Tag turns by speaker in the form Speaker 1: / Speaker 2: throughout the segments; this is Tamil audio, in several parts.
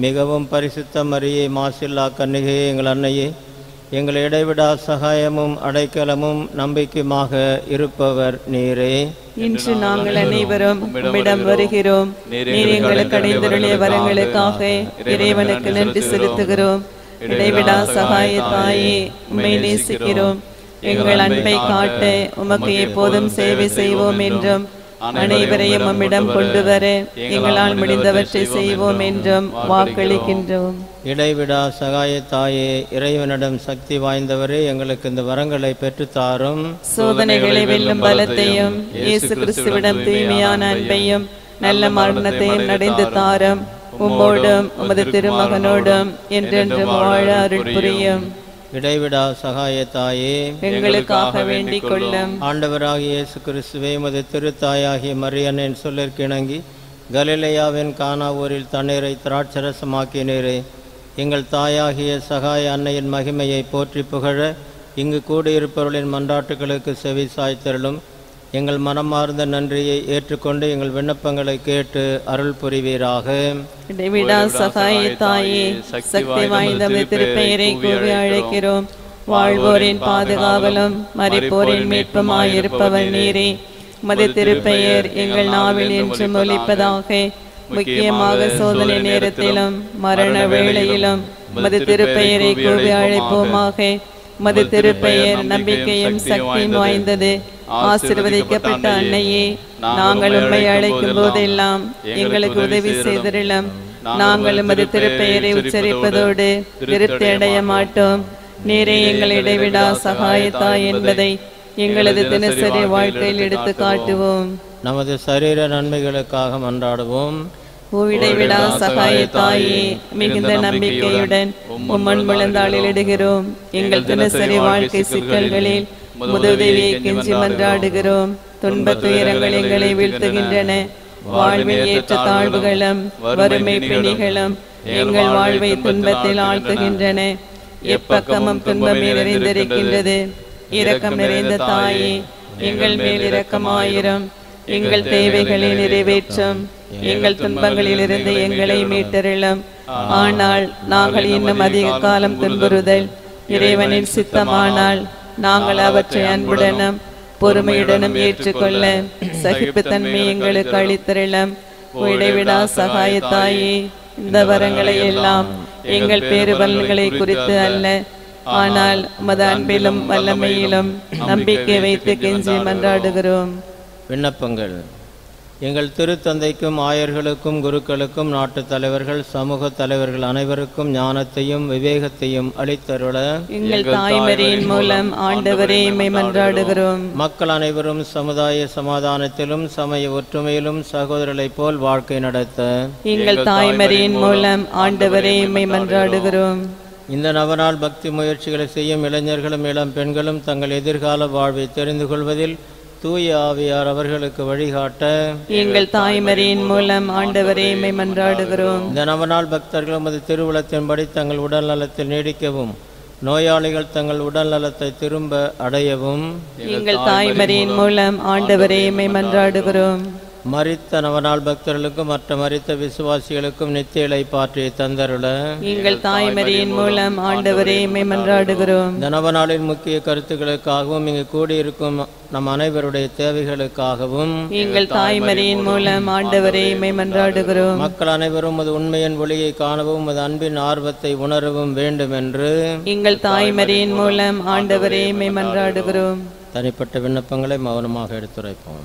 Speaker 1: மிகவும் பரிசுத்த மரியே மாசில்லா கன்னிகையே எங்கள் அன்னையே எங்கள் இடைவிடா சகாயமும் அடைக்கலமும் நம்பிக்கையுமாக இருப்பவர் நீரே
Speaker 2: இன்று நாங்கள் அனைவரும் உம்மிடம் வருகிறோம் நீர் எங்களுக்கு அடைந்தருளிய வரங்களுக்காக இறைவனுக்கு நன்றி செலுத்துகிறோம் இடைவிடா சகாய தாயே உம்மை நேசிக்கிறோம் எங்கள் அன்பை காட்ட உமக்கு எப்போதும் சேவை செய்வோம் என்றும் அனைவரையும் உம்மிடம் கொண்டு வர எங்களால் முடிந்தவற்றை செய்வோம் என்றும் வாக்களிக்கின்றோம்
Speaker 1: இடைவிடா சகாய தாயே இறைவனிடம் சக்தி வாய்ந்தவரே எங்களுக்கு இந்த வரங்களை பெற்றுத்தாரும்
Speaker 2: சோதனைகளை வெல்லும் பலத்தையும் இயேசு கிறிஸ்துவிடம் தூய்மையான அன்பையும் நல்ல மரணத்தையும் நடைந்து தாரும் உம்மோடும் உமது திருமகனோடும் என்றென்றும் வாழ அருள் புரியும்
Speaker 1: இடைவிடா சகாய தாயே
Speaker 2: எங்களுக்காக வேண்டிக் கொள்ளும்
Speaker 1: ஆண்டவராகிய இயேசு கிறிஸ்துவே உமது திருத்தாயாகிய மரியனின் சொல்லிற்கிணங்கி கலிலேயாவின் கானா ஊரில் தண்ணீரை திராட்சரசமாக்கினீரே எங்கள் தாயாகிய சகாய அன்னையின் மகிமையை போற்றி புகழ இங்கு கூடியிருப்பவர்களின் மன்றாட்டுகளுக்கு செவி சாய்த்தருளும் எங்கள் மனமார்ந்த நன்றியை ஏற்றுக்கொண்டு எங்கள் விண்ணப்பங்களை கேட்டு அருள் புரிவீராக
Speaker 2: இடைவிடா சகாய தாயே சக்தி வாய்ந்த உமது திருப்பெயரை கூறி அழைக்கிறோம் வாழ்வோரின் பாதுகாவலும் மறிப்போரின் மீட்புமாயிருப்பவர் நீரே உமது திருப்பெயர் எங்கள் நாவில் என்றும் ஒலிப்பதாக முக்கியமாக சோதனை நேரத்திலும் மரண வேளையிலும் உமது திருப்பெயரை கூறி அழைப்போமாக உமது திருப்பெயர் நம்பிக்கையும் சக்தியும் வாய்ந்தது ஆசிர்வதிக்கப்பட்ட அன்னையே நாங்கள் உம்மை அழைக்கும் போதெல்லாம் எங்களுக்கு உதவி செய்திருளும் நாங்கள் உமது திருப்பெயரை உச்சரிப்பதோடு திருப்தி அடைய மாட்டோம் நீரே எங்கள் இடைவிடா சகாயத்தா என்பதை எங்களது தினசரி வாழ்க்கையில் எடுத்து காட்டுவோம்
Speaker 1: நமது சரீர நன்மைகளுக்காக மன்றாடுவோம்
Speaker 2: இடைவிடா சகாய தாயே மிகுந்த நம்பிக்கையுடன் உம்மன் முழந்தாளில் இடுகிறோம் எங்கள் தினசரி வாழ்க்கை சிக்கல்களில் முதலுதவியை கெஞ்சி மன்றாடுகிறோம் துன்பத் துயரங்கள் எங்களை வீழ்த்துகின்றன வாழ்வில் ஏற்ற தாழ்வுகளும் வறுமை பிணிகளும் எங்கள் வாழ்வை துன்பத்தில் ஆழ்த்துகின்றன எப்பக்கமும் துன்பமே நிறைந்திருக்கின்றது இரக்கம் நிறைந்த தாயே எங்கள் மேல் இரக்கமாயிரம் எங்கள் தேவைகளை நிறைவேற்றும் எங்கள் துன்பங்களிலிருந்து எங்களை மீட்டருளும் ஆனால் நாங்கள் இன்னும் அதிக காலம் துன்புறுதல் இறைவனின் சித்தமானால் நாங்கள் அவற்றை அன்புடனும் பொறுமையுடனும் ஏற்றுக்கொள்ள சகிப்புத்தன்மை எங்களுக்கு அளித்தருளும் இடைவிடா சகாய தாயே இந்த வரங்களை எல்லாம் எங்கள் பேருபலன்களை குறித்து அல்ல ஆனால் மத அன்பிலும் வல்லமையிலும் நம்பிக்கை வைத்து கெஞ்சி மன்றாடுகிறோம்
Speaker 1: விண்ணப்பங்கள் எங்கள் திருத்தந்தைக்கும் ஆயர்களுக்கும் குருக்களுக்கும் நாட்டுத் தலைவர்கள் சமூக தலைவர்கள் அனைவருக்கும் ஞானத்தையும் விவேகத்தையும் அளித்தருள
Speaker 2: எங்கள் தாய்மரியின் மூலம் ஆண்டவரே இம்மை மன்றாடுகிறோம்
Speaker 1: மக்கள் அனைவரும் சமுதாய சமாதானத்திலும் சமய ஒற்றுமையிலும் சகோதரர்களைப் போல் வாழ்க்கை நடத்த
Speaker 2: எங்கள் தாய்மரியின் மூலம் ஆண்டவரே இம்மை மன்றாடுகிறோம்
Speaker 1: இந்த நவநாள் பக்தி முயற்சிகளை செய்யும் இளைஞர்களும் இளம் பெண்களும் தங்கள் எதிர்கால வாழ்வை தெரிந்து கொள்வதில் தூய ஆவியார் அவர்களுக்கு வழிகாட்ட
Speaker 2: எங்கள் தாய்மரியின் மூலம் ஆண்டவரே இம்மை மன்றாடுகிறோம்
Speaker 1: இந்த நவநாள் பக்தர்கள் உமது திருவுளத்தின்படி தங்கள் உடல் நலத்தில் நீடிக்கவும் நோயாளிகள் தங்கள் உடல் நலத்தை திரும்ப அடையவும்
Speaker 2: எங்கள் தாய்மரியின் மூலம் ஆண்டவரே இம்மை மன்றாடுகிறோம்
Speaker 1: மரித்த நவநாள் பக்தர்களுக்கும் மற்ற மரித்த விசுவாசிகளுக்கும் நித்திய இளைப்பாற்றியை தந்தருள
Speaker 2: எங்கள் தாய்மரியின் மூலம் ஆண்டவரே இம்மை மன்றாடுகிறோம்
Speaker 1: இந்த நவநாளின் முக்கிய கருத்துக்களுக்காகவும் இங்கு கூடியிருக்கும் நம் அனைவருடைய தேவைகளுக்காகவும்
Speaker 2: எங்கள் தாய்மரியின் மூலம் ஆண்டவரே இம்மை மன்றாடுகிறோம்
Speaker 1: மக்கள் அனைவரும் அது உண்மையின் ஒளியை காணவும் அது அன்பின் ஆர்வத்தை உணரவும் வேண்டும் என்று
Speaker 2: எங்கள் தாய்மரியின் மூலம் ஆண்டவரே இம்மை மன்றாடுகிறோம்
Speaker 1: தனிப்பட்ட விண்ணப்பங்களை மௌனமாக எடுத்துரைப்போம்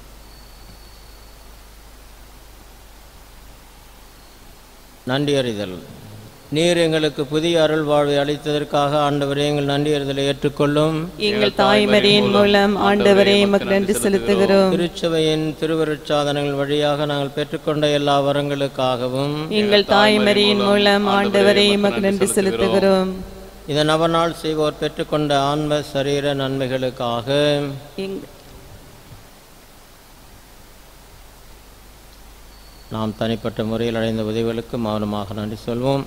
Speaker 1: நன்றியறிதல் நீர் எங்களுக்கு புதிய அருள் வாழ்வை அளித்ததற்காக ஆண்டவரே எங்கள் நன்றியறிதலை ஏற்றுக்கொள்ளும்
Speaker 2: எங்கள் தாய்மரியின் மூலம் ஆண்டவரே எமக்கு நன்றி செலுத்துகிறோம்
Speaker 1: திருச்சபையின் திருவருட்சாதனங்கள் வழியாக நாங்கள் பெற்றுக்கொண்ட எல்லா வரங்களுக்காகவும்
Speaker 2: எங்கள் தாய்மரியின் மூலம் ஆண்டவரே எமக்கு நன்றி செலுத்துகிறோம்
Speaker 1: இந்த நவநாள் செய்வோர் பெற்றுக்கொண்ட ஆன்ம சரீர நன்மைகளுக்காக
Speaker 2: எங்-
Speaker 1: நாம் தனிப்பட்ட முறையில் அடைந்த உதவிகளுக்கு மௌனமாக நன்றி சொல்வோம்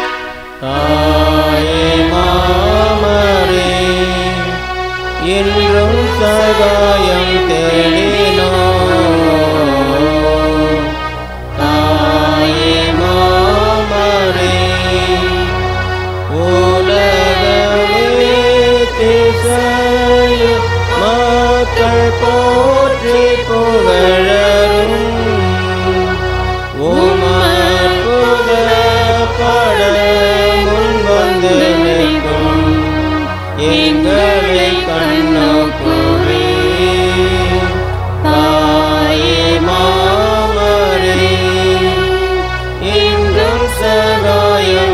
Speaker 1: தாயே மாமரே, என் சகாயம் தேடினோம் தாயே மாமரே உலகமே திசைய மக்கள் போற்றி புகழரும் உமற்புத பட முன் வந்து நிற்கும் எங்களை கண்ணப்புரி தாயே மாமரே இன்றும் சகாயம்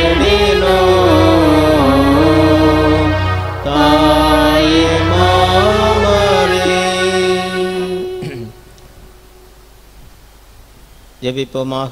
Speaker 1: தேடினோம் தாயே மாமரே ஜெபிப்போமாக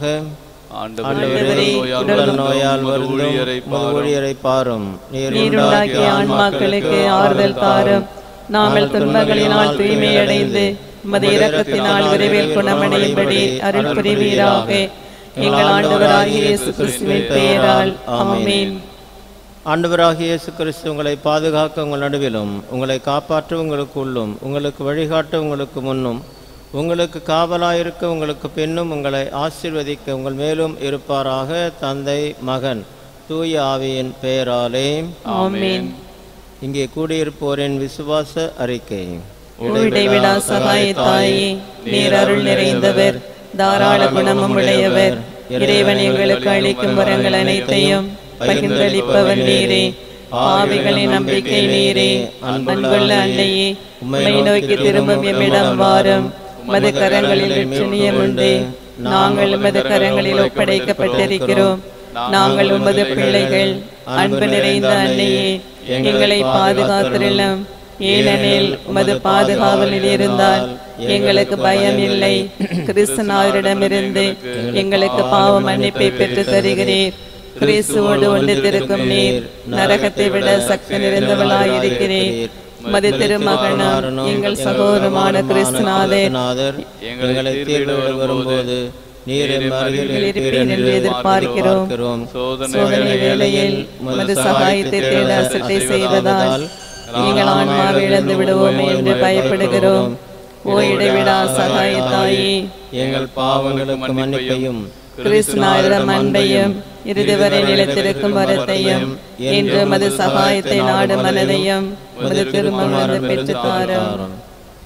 Speaker 1: ஆண்டவரே உடல் நோயால் வருந்தும் உமது ஊழியரை பாரும் நீர்
Speaker 2: நீருண்டாக்கிய ஆன்மாக்களுக்கு ஆறுதல் தாரும் நாங்கள் துன்பங்களினால் தூய்மையடைந்து உமது இரக்கத்தினால் விரைவில் குணமடையும்படி அருள் புரிவீராக எங்கள் ஆண்டவராகிய இயேசு கிறிஸ்துவின் பெயரால் ஆமென்
Speaker 1: ஆண்டவராகிய இயேசு கிறிஸ்து உங்களை பாதுகாக்க உங்கள் நடுவிலும் உங்களை காப்பாற்ற உங்களுக்கு உள்ளும் உங்களுக்கு வழிகாட்ட உங்களுக்கு முன்னும் உங்களுக்கு காவலாயிருக்க உங்களுக்கு பின்னும் உங்களை ஆசீர்வதிக்க உங்கள் மேலும் இருப்பாராக தந்தை மகன் தூய ஆவியின் பெயராலே
Speaker 2: ஆமென்
Speaker 1: இங்கே கூடியிருப்போரின் விசுவாச அறிக்கை
Speaker 2: இடைவிடா சகாய தாயே நீர் அருள் நிறைந்தவர் தாராள குணமும் உடையவர் இறைவன் எங்களுக்கு அளிக்கும் வரங்கள் அனைத்தையும் பகிர்ந்தளிப்பவர் நீரே ஆவிகளின் நம்பிக்கை நீரே அன்புள்ள அன்னையே உம்மை நோக்கி திரும்பும் எம்மிடம் வாரும் மது கரங்களில் வெற்றினியம் உண்டு நாங்கள் உமது கரங்களில் ஒப்படைக்கப்பட்டிருக்கிறோம் நாங்கள் உமது பிள்ளைகள் அன்பு நிறைந்த அன்னையே எங்களை பாதுகாத்திருளும் ஏனெனில் உமது பாதுகாவலில் இருந்தால் எங்களுக்கு பயம் இல்லை கிறிஸ்தனாரிடமிருந்து எங்களுக்கு பாவ மன்னிப்பை பெற்று தருகிறீர் கிறிஸ்துவோடு ஒன்றித்திருக்கும் நீர் நரகத்தை விட சக்தி நிறைந்தவளாயிருக்கிறீர் உமது திருமகனும் எங்கள் சகோதரமான கிறிஸ்துநாதர்
Speaker 1: நாதர் எங்களை தீர்வு வரும்போது நீர் எம் அருகில் இருப்பீர் என்று எதிர்பார்க்கிறோம்
Speaker 2: சோதனை வேளையில் உமது சகாயத்தை தேட அசட்டை செய்வதால் நீங்கள் ஆன்மாவை இழந்து விடுவோமே என்று பயப்படுகிறோம் ஓ இடைவிடா சகாய தாயே
Speaker 1: எங்கள் பாவங்களுக்கு மன்னிப்பையும்
Speaker 2: கிறிஸ்துநாதரம் அன்பையும் இறுதி வரை நிலைத்திருக்கும் வரத்தையும் என்று மது சகாயத்தை நாடு மனதையும் மது திருமணம் பெற்று தாரும்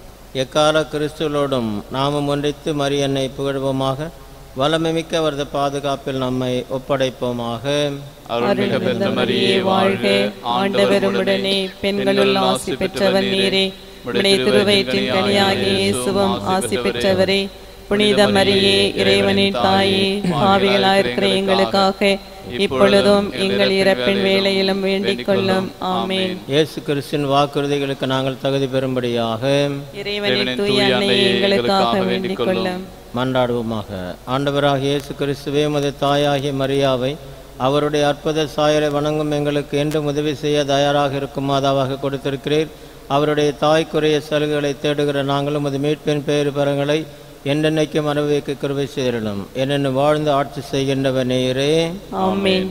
Speaker 1: எக்கால கிறிஸ்துவோடும் நாமும் ஒன்றித்து மரியன்னை புகழ்வோமாக வல்லமைமிக்க அவரது பாதுகாப்பில் நம்மை ஒப்படைப்போமாக
Speaker 2: அருள்மிகு பெற்ற மரியே வாழ்க ஆண்டவரும் உடனே பெண்களுள் ஆசி பெற்றவர் நீரே உடைய திருவயிற்றின் கனியாகிய இயேசுவும் ஆசி பெற்றவரே புனித மரியே இறைவனின் தாயே பாவிகளாயிருக்கிற எங்களுக்காக இப்பொழுதும் எங்கள் இறப்பின் வேலையிலும் வேண்டிக் கொள்ளும் ஆமென்
Speaker 1: இயேசு கிறிஸ்தின் வாக்குறுதிகளுக்கு நாங்கள் தகுதி பெறும்படியாக
Speaker 2: இறைவனின் தூய அன்னையை எங்களுக்காக வேண்டிக் கொள்ளும்
Speaker 1: மன்றாடுவோமாக ஆண்டவராகிய இயேசு கிறிஸ்துவே உமது தாயாகிய மரியாவை அவருடைய அற்புத சாயலை வணங்கும் எங்களுக்கு என்றும் உதவி செய்ய தயாராக இருக்கும் மாதாவாக கொடுத்திருக்கிறீர் அவருடைய தாய்க்குரிய சலுகைகளை தேடுகிற நாங்களும் உமது மீட்பின் பேறு பரங்களை என்றென்னைக்கும் அனுபவிக்க கிருபை செய்திடணும் என்னென்னு வாழ்ந்து ஆட்சி செய்கின்றவர் நேரே
Speaker 2: ஆமென்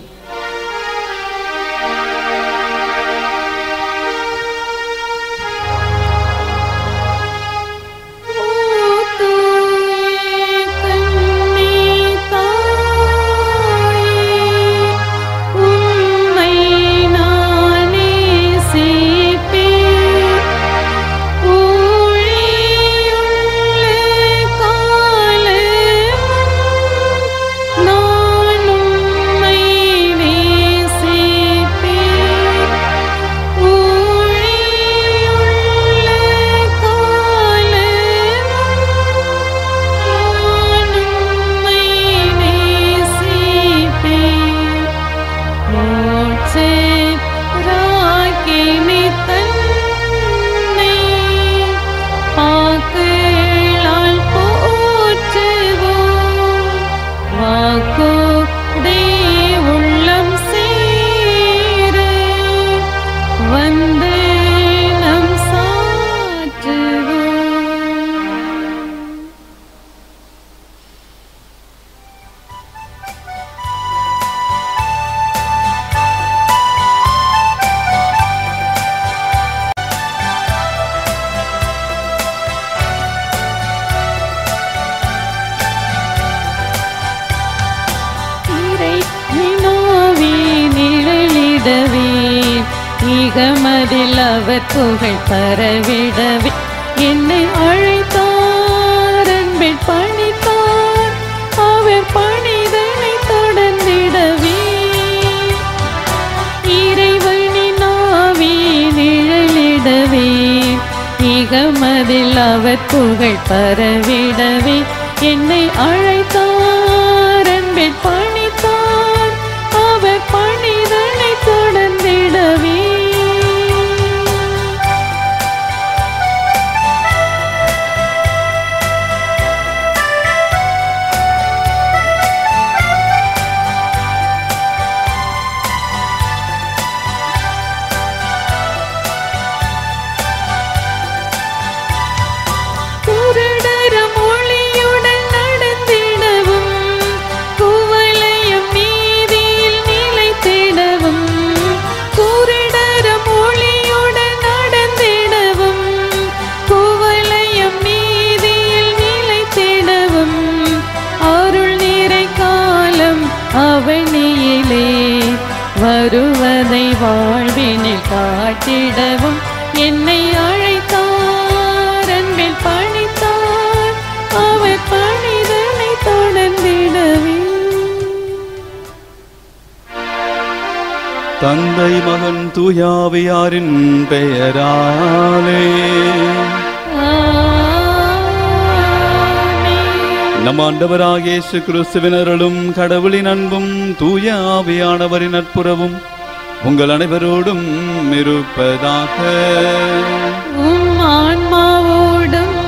Speaker 3: நான் உம்மை
Speaker 2: இகமதில் அவர் புகழ் பரவிடவே என்னை அழைத்தார் அன்பில் பணித்தார் அவர் பணிதனை தொடர்ந்திடவே இறைவனின் ஆவி நிழலிடவே இகமதில் அவர் புகழ் பரவிடவே என்னை அழைத்தார் அன்பில் பணித்தார் அவர் பணிதனை தொடர்ந்திடவே குருடரும் ஒளியுடன் நடந்திடவும் குவளையும் நீதியில் நிலைத்திடவும் குருடரும் ஒளியுடன் நடந்திடவும் குவளையும் நீதியில் நிலைத்திடவும் அருள் நிறை காலம் அவனியிலே வருவதை வாழ்வினில் காட்டிடவும் என்னை அழைத்தார் அன்பில் பணித்தார் அவர் பணிதனை தொடர்ந்திடவே
Speaker 3: தந்தை மகன் தூயாவியாரின் பெயராலே
Speaker 2: ஆமென்.
Speaker 3: நம் ஆண்டவராகிய இயேசு கிறிஸ்துவினர்களும் கடவுளின் அன்பும் தூய ஆவியானவரின் நட்புறவும் உங்கள் அனைவரோடும் இருப்பதாக
Speaker 2: உம் ஆன்மாவோடும்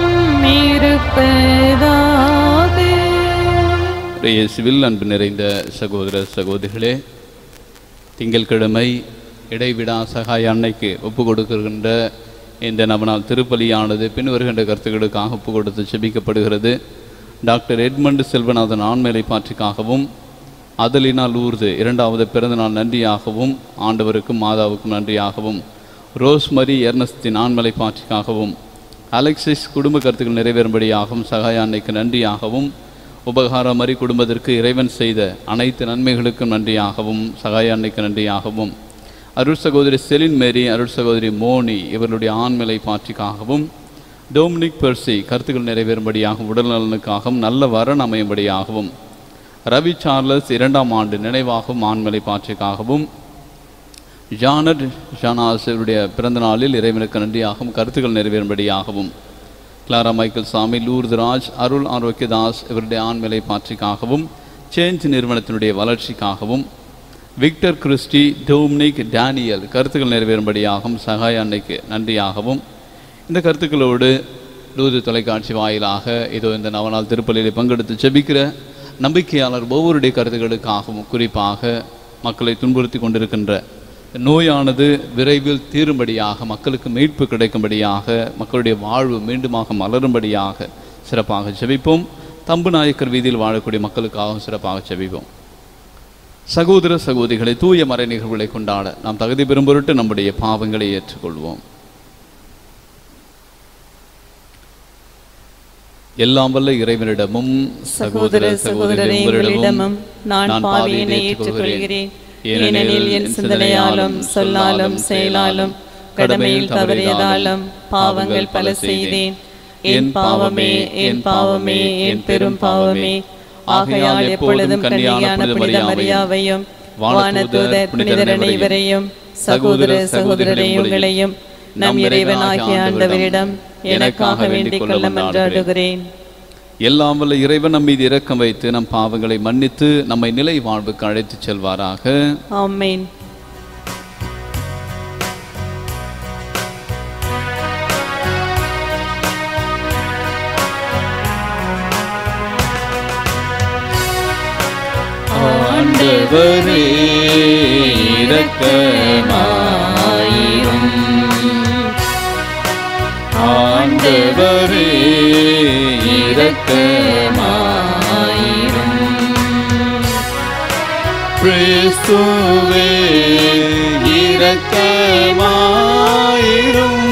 Speaker 2: இருப்பதாக
Speaker 3: இயேசுவில் அன்பு நிறைந்த சகோதர சகோதரிகளே திங்கட்கிழமை இடைவிடா சகாய அன்னைக்கு ஒப்பு கொடுக்கின்ற இந்த நவநாள் திருப்பலியானது பின் வருகின்ற கருத்துக்களுக்காக ஒப்பு கொடுத்து செபிக்கப்படுகிறது டாக்டர் எட்மண்ட் செல்வநாதன் ஆண்மேலை பாற்றிக்காகவும் அதலினா லூர்து இரண்டாவது பிறந்தநாள் நன்றியாகவும் ஆண்டவருக்கும் மாதாவுக்கும் நன்றியாகவும் ரோஸ்மரி எர்னஸ்தின் ஆண்மலை பாற்றிக்காகவும் அலெக்சிஸ் குடும்ப கருத்துக்கள் நிறைவேறும்படியாகவும் சகாய அன்னைக்கு நன்றியாகவும் உபகார மறி குடும்பத்திற்கு இறைவன் செய்த அனைத்து நன்மைகளுக்கும் நன்றியாகவும் சகாய அன்னைக்கு நன்றியாகவும் அருள் சகோதரி செலின் மேரி அருள் சகோதரி மோனி இவர்களுடைய ஆண்மலை பாற்றிக்காகவும் டோமினிக் பெர்சி கருத்துக்கள் நிறைவேறும்படியாகவும் உடல் நலனுக்காகவும் நல்ல வரன் அமையும்படியாகவும் ரவி சார்லஸ் இரண்டாம் ஆண்டு நினைவாகவும் ஆண்மலை பாற்றிக்காகவும் ஜானட் ஷானாஸ் இவருடைய பிறந்த நாளில் இறைவனுக்கு நன்றியாகவும் கருத்துக்கள் நிறைவேறும்படியாகவும் கிளாரா மைக்கேல் சாமி லூர்துராஜ் அருள் ஆரோக்கியதாஸ் இவருடைய ஆண்மலை பாற்றிக்காகவும் சேஞ்ச் நிறுவனத்தினுடைய வளர்ச்சிக்காகவும் விக்டர் கிறிஸ்டி டோம்னிக் டேனியல் கருத்துக்கள் நிறைவேறும்படியாகவும் சகாய அன்னைக்கு நன்றியாகவும் இந்த கருத்துக்களோடு லூது தொலைக்காட்சி வாயிலாக இதோ இந்த நவநாள் திருப்பலியில் பங்கெடுத்து ஜெபிக்கிற நம்பிக்கையாளர் ஒவ்வொருடைய கருத்துக்களுக்காகவும் குறிப்பாக மக்களை துன்புறுத்தி கொண்டிருக்கின்ற நோயானது விரைவில் தீரும்படியாக மக்களுக்கு மீட்பு கிடைக்கும்படியாக மக்களுடைய வாழ்வு மீண்டுமாக மலரும்படியாக சிறப்பாக ஜெபிப்போம் தம்பு நாயக்கர் வீதியில் வாழக்கூடிய மக்களுக்காகவும் சிறப்பாக ஜெபிப்போம் சகோதர சகோதரிகளை தூய மறை நிகழ்வுகளை கொண்டாட நாம் தகுதி பெறும் பொருட்டு நம்முடைய பாவங்களை ஏற்றுக்கொள்வோம் எல்லாம் வல்ல இறைவனிடமும்
Speaker 2: சகோதர சகோதரரே உங்களிடமும் நான் பாவியினை ஏற்றுக்கொள்கிறேன் ஏனெனில் என் சிந்தனையாலும் சொல்லாலும் செயலாலும் கடமையில் தவறியதாலும் பாவங்கள் பல செய்தேன் என் பாவமே என் பாவமே என் பெரும் பாவமே ஆகையால் எப்பொழுதும் கன்னியான புனித மரியாவையும் வானதூதர் புனிதர் அனைவரையும் சகோதர சகோதரரை உங்களையும் நம் இறைவனாகிய ஆண்டவரிடம் எனக்காக வேண்டிக் கொள்ள மன்றாடுகிறேன்
Speaker 3: எல்லாம் வல்ல இறைவன் நம் மீது இரக்கம் வைத்து நம் பாவங்களை மன்னித்து நம்மை நிலை வாழ்வுக்கு அழைத்துச் செல்வாராக
Speaker 2: ஆமென்
Speaker 3: ஆண்டவரே இரக்கமாயிரும் ஆண்டவரே இரக்கமாயிரும் கிறிஸ்துவே இரக்கமாயிரும்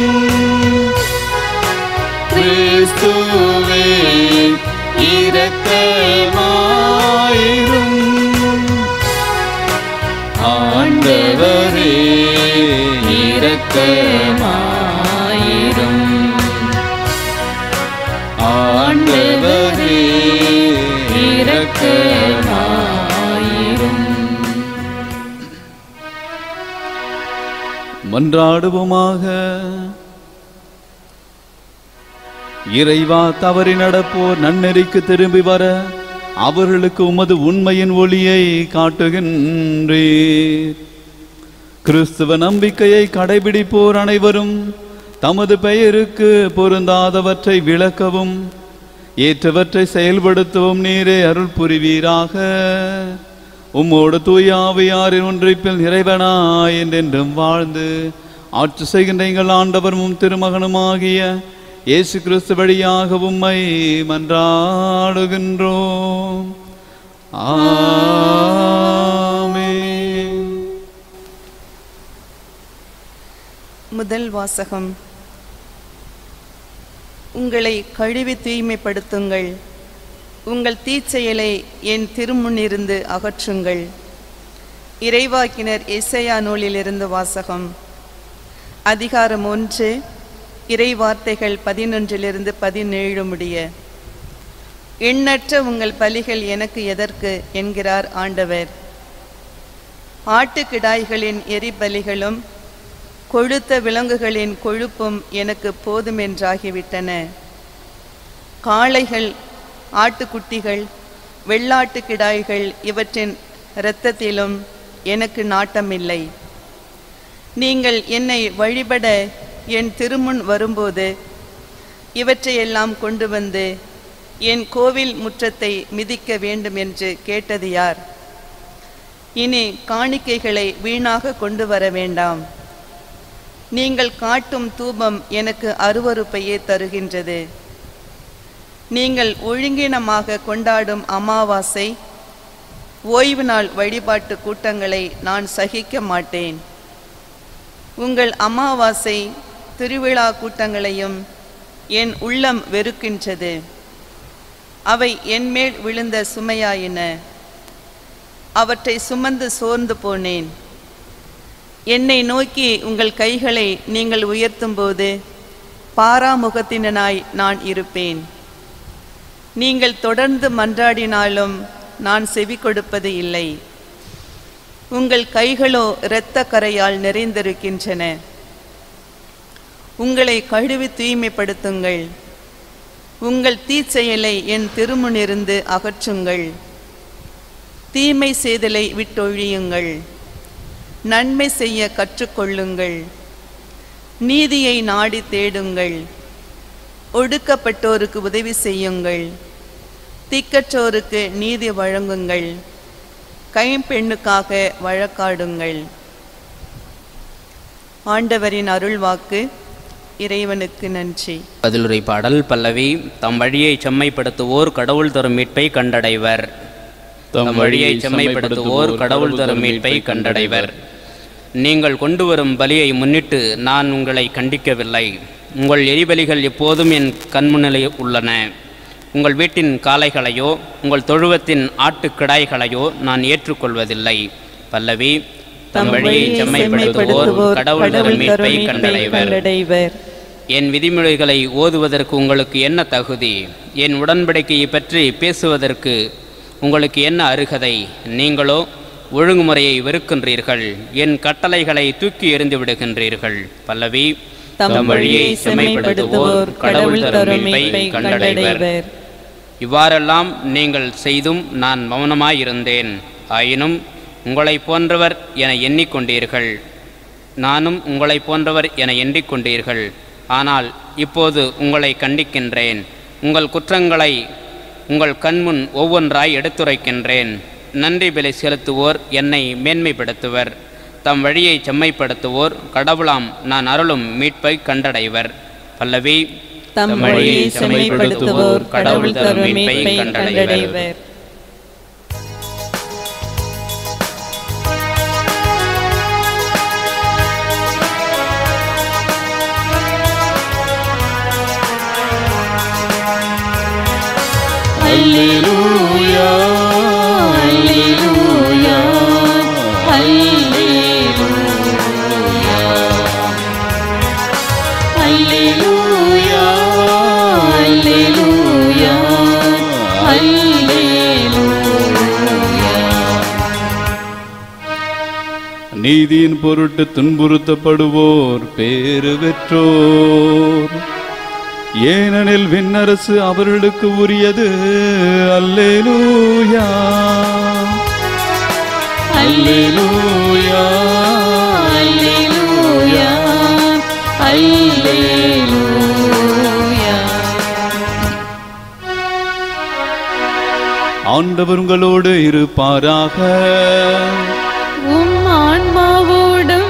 Speaker 3: கிறிஸ்துவே இரக்கமாயிரும் ஆண்டவரே இரக்கமாயிரும்
Speaker 2: இரக்கமாயிரும்
Speaker 3: ஆண்டவரே
Speaker 2: இரக்கமாயிரும்
Speaker 3: மன்றாடுவோமாக இறைவா தவறி நடப்போர் நன்னெறிக்கு திரும்பி வர அவர்களுக்கு உமது உண்மையின் ஒளியை காட்டுகின்றீர் கிறிஸ்துவ நம்பிக்கையை கடைபிடிப்போர் அனைவரும் தமது பெயருக்கு பொருந்தாதவற்றை விளக்கவும் ஏற்றவற்றை செயல்படுத்தவும் நீரே அருள் புரிவீராக உம்மோடு தூய ஆவியாரின் ஒன்றிப்பில் நிறைவனாய் என்றென்றும் வாழ்ந்து ஆட்சி செய்கின்ற எங்கள் ஆண்டவரும் திருமகனுமாகிய இயேசு கிறிஸ்து வழியாக உம்மை மன்றாடுகின்றோம் ஆமென்
Speaker 2: முதல் வாசகம் உங்களை கழுவி தூய்மைப்படுத்துங்கள் உங்கள் தீச்செயலை என் திருமுன்னிருந்து அகற்றுங்கள் இறைவாக்கினர் இசையா நூலிலிருந்து வாசகம் அதிகாரம் ஒன்று இறை வார்த்தைகள் பதினொன்றிலிருந்து பதினேழு முடிய எண்ணற்ற உங்கள் பலிகள் எனக்கு எதற்கு என்கிறார் ஆண்டவர் ஆட்டுக்கிடாய்களின் எரிபலிகளும் கொழுத்த விலங்குகளின் கொழுப்பும் எனக்கு போதுமென்றாகிவிட்டன காளைகள் ஆட்டுக்குட்டிகள் வெள்ளாட்டு கிடாய்கள் இவற்றின் இரத்தத்திலும் எனக்கு நாட்டமில்லை நீங்கள் என்னை வழிபட என் திருமுன் வரும்போது இவற்றையெல்லாம் கொண்டு வந்து என் கோவில் முற்றத்தை மிதிக்க வேண்டும் என்று கேட்டது யார் இனி காணிக்கைகளை வீணாக கொண்டு வர வேண்டாம் நீங்கள் காட்டும் தூபம் எனக்கு அருவருப்பையே தருகின்றது நீங்கள் ஒழுங்கினமாக கொண்டாடும் அமாவாசை ஓய்வு நாள் வழிபாட்டு கூட்டங்களை நான் சகிக்க மாட்டேன் உங்கள் அமாவாசை திருவிழா கூட்டங்களையும் என் உள்ளம் வெறுக்கின்றது அவை என்மேல் விழுந்த சுமையாயின அவற்றை சுமந்து சோர்ந்து போனேன் என்னை நோக்கி உங்கள் கைகளை நீங்கள் உயர்த்தும்போது பாராமுகத்தினனாய் நான் இருப்பேன் நீங்கள் தொடர்ந்து மன்றாடினாலும் நான் செவி கொடுப்பது இல்லை உங்கள் கைகளோ இரத்த கரையால் நிறைந்திருக்கின்றன உங்களை கழுவி தூய்மைப்படுத்துங்கள் உங்கள் தீச்செயலை என் திருமுனிருந்து அகற்றுங்கள் தீமை செய்தலை விட்டொழியுங்கள் நன்மை செய்ய கற்றுக்கொள்ளுங்கள் நீதியை நாடி தேடுங்கள் ஒடுக்கப்பட்டோருக்கு உதவி செய்யுங்கள் திக்கற்றோருக்கு நீதி வழங்குங்கள் கைம்பெண்ணுக்காக வழக்காடுங்கள் ஆண்டவரின் அருள்வாக்கு இறைவனுக்கு நன்றி
Speaker 4: பதிலுரை பாடல் பல்லவி தம் வழியை செம்மைப்படுத்துவோர் கடவுள் தரும் மீட்பை கண்டடைவர் தம் வழியை செம்மைப்படுத்துவோர் கடவுள் தரும் மீட்பை கண்டடைவர் நீங்கள் கொண்டு வரும் பலியை முன்னிட்டு நான் உங்களை கண்டிக்கவில்லை உங்கள் எரிபலிகள் எப்போதும் என் கண்முன்னிலை உள்ளன உங்கள் வீட்டின் காளைகளையோ உங்கள் தொழுவத்தின் ஆட்டுக்கிடாய்களையோ நான் ஏற்றுக்கொள்வதில்லை பல்லவி தம் வழியை செம்மைப்படுத்துவோர் கடவுள் தரும் மீட்பை கண்டடைவர்
Speaker 2: கண்டடைவர்
Speaker 4: என் விதிமுறைகளை ஓதுவதற்கு உங்களுக்கு என்ன தகுதி என் உடன்படிக்கையை பற்றி பேசுவதற்கு உங்களுக்கு என்ன அருகதை நீங்களோ ஒழுங்குமுறையை வெறுக்கின்றீர்கள் என் கட்டளைகளை தூக்கி எறிந்து விடுகின்றீர்கள் பல்லவி
Speaker 2: தம் வழியை செம்மைப்படுத்துவோர் கடவுள் தரும் மீட்பை கண்டடைவர்
Speaker 4: இவ்வாறெல்லாம் நீங்கள் செய்தும் நான் மௌனமாயிருந்தேன் ஆயினும் உங்களைப் போன்றவர் என எண்ணிக்கொண்டீர்கள் நானும் உங்களைப் போன்றவர் என எண்ணிக்கொண்டீர்கள் ஆனால் இப்போது உங்களை கண்டிக்கின்றேன் உங்கள் குற்றங்களை உங்கள் கண்முன் ஒவ்வொன்றாய் எடுத்துரைக்கின்றேன் நன்றி பலி செலுத்துவோர் என்னை மேன்மைப்படுத்துவர் தம் வழியை செம்மைப்படுத்துவோர் கடவுளாம் நான் அருளும் மீட்பை கண்டடைவர் பல்லவி
Speaker 2: தம் வழியை செம்மைப்படுத்துவோர் கடவுள் தரும் மீட்பை கண்டடைவர்
Speaker 3: அல்லேலூயா அல்லேலூயா அல்லேலூயா நீதியின் பொருட்டு துன்புறுத்தப்படுவோர் பேறு பெற்றோர் ஏனெனில் விண்ணரசு அவர்களுக்கு உரியது அல்லேலூயா அல்லேலூயா
Speaker 2: அல்லேலூயா அல்லேலூயா
Speaker 3: ஆண்டவர் உங்களோடு இருப்பாராக
Speaker 2: உம் ஆன்மாவோடும்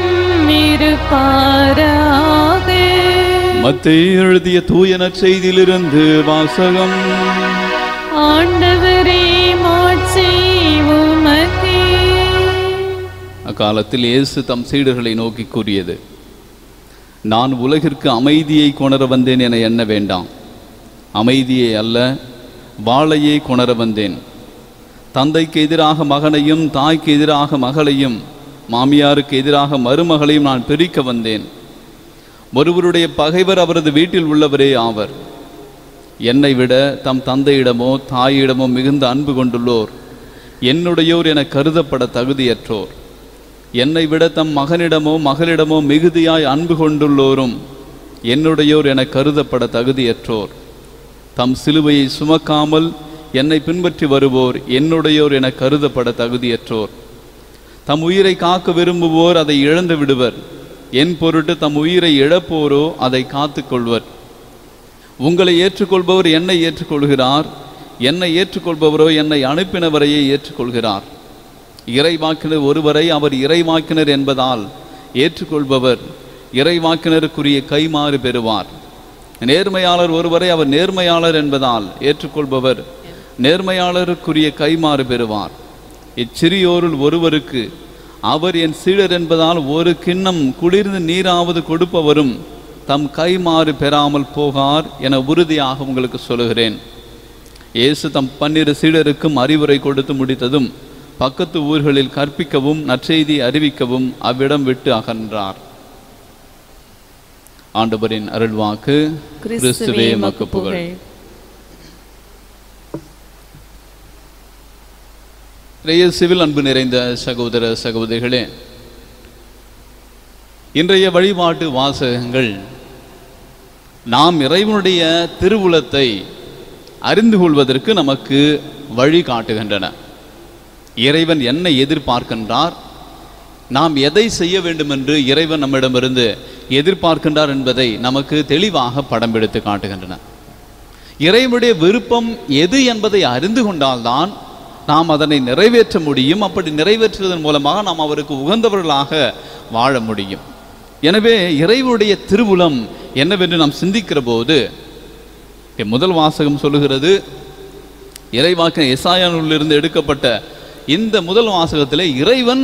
Speaker 2: இருப்பாராக
Speaker 3: மத்திய எழுதிய தூய நற்செய்தியிலிருந்து வாசகம்
Speaker 2: ஆண்டவரே மாட்சி உமக்கே
Speaker 3: அக்காலத்தில் இயேசு தம் சீடர்களை நோக்கி கூறியது நான் உலகிற்கு அமைதியை கொணர வந்தேன் என எண்ண வேண்டாம் அமைதியை அல்ல வாளையே கொணர வந்தேன் தந்தைக்கு எதிராக மகனையும் தாய்க்கு எதிராக மகளையும் மாமியாருக்கு எதிராக மருமகளையும் நான் பிரிக்க வந்தேன் ஒருவருடைய பகைவர் அவரது வீட்டில் உள்ளவரே ஆவர் என்னை விட தம் தந்தையிடமோ தாயிடமோ மிகுந்த அன்பு கொண்டுள்ளோர் என்னுடையோர் என கருதப்பட தகுதியற்றோர் என்னை விட தம் மகனிடமோ மகளிடமோ மிகுதியாய் அன்பு கொண்டுள்ளோரும் என்னுடையோர் என கருதப்பட தகுதியற்றோர் தம் சிலுவையை சுமக்காமல் என்னை பின்பற்றி வருவோர் என்னுடையோர் என கருதப்பட தகுதியற்றோர் தம் உயிரை காக்க விரும்புவோர் அதை இழந்து விடுவர் என் பொருட்டு தம் உயிரை இழப்போரோ அதை காத்துக்கொள்வர் உங்களை ஏற்றுக்கொள்பவர் என்னை ஏற்றுக்கொள்கிறார் என்னை ஏற்றுக்கொள்பவரோ என்னை அனுப்பினவரையே ஏற்றுக்கொள்கிறார் இறைவாக்கினர் ஒருவரை அவர் இறைவாக்கினர் என்பதால் ஏற்றுக்கொள்பவர் இறைவாக்கினருக்குரிய கைமாறு பெறுவார் நேர்மையாளர் ஒருவரை அவர் நேர்மையாளர் என்பதால் ஏற்றுக்கொள்பவர் நேர்மையாளருக்குரிய கைமாறு பெறுவார் இச்சிறியோருள் ஒருவருக்கு அவர் என் சீடர் என்பதால் ஒரு கிண்ணம் குளிர்ந்து நீராவது கொடுப்பவரும் தம் கைமாறு பெறாமல் போகார் என உறுதியாக உங்களுக்கு சொல்லுகிறேன் இயேசு தம் பன்னிரு சீடருக்கும் அறிவுரை கொடுத்து முடித்ததும் பக்கத்து ஊர்களில் கற்பிக்கவும் நற்செய்தி அறிவிக்கவும் அவ்விடம் விட்டு அகன்றார் ஆண்டவரின் அருள்வாக்கு கிறிஸ்துவே மக்கு புகழ் இயேசுவில் அன்பு நிறைந்த சகோதர சகோதரிகளே இன்றைய வழிபாட்டு வாசகங்கள் நாம் இறைவனுடைய திருவுளத்தை அறிந்து கொள்வதற்கு நமக்கு வழி காட்டுகின்றன இறைவன் என்ன எதிர்பார்க்கின்றார் நாம் எதை செய்ய வேண்டும் என்று இறைவன் நம்மிடமிருந்து எதிர்பார்க்கின்றார் என்பதை நமக்கு தெளிவாக படம் எடுத்து காட்டுகின்றன இறைவனுடைய விருப்பம் எது என்பதை அறிந்து கொண்டால்தான் நாம் அதனை நிறைவேற்ற முடியும் அப்படி நிறைவேற்றுவதன் மூலமாக நாம் அவருக்கு உகந்தவர்களாக வாழ முடியும் எனவே இறைவனுடைய திருவுளம் என்னவென்று நாம் சிந்திக்கிற போது இங்கே முதல் வாசகம் சொல்லுகிறது இறைவாக்க எசாயானிலிருந்து எடுக்கப்பட்ட இந்த முதல் வாசகத்திலே இறைவன்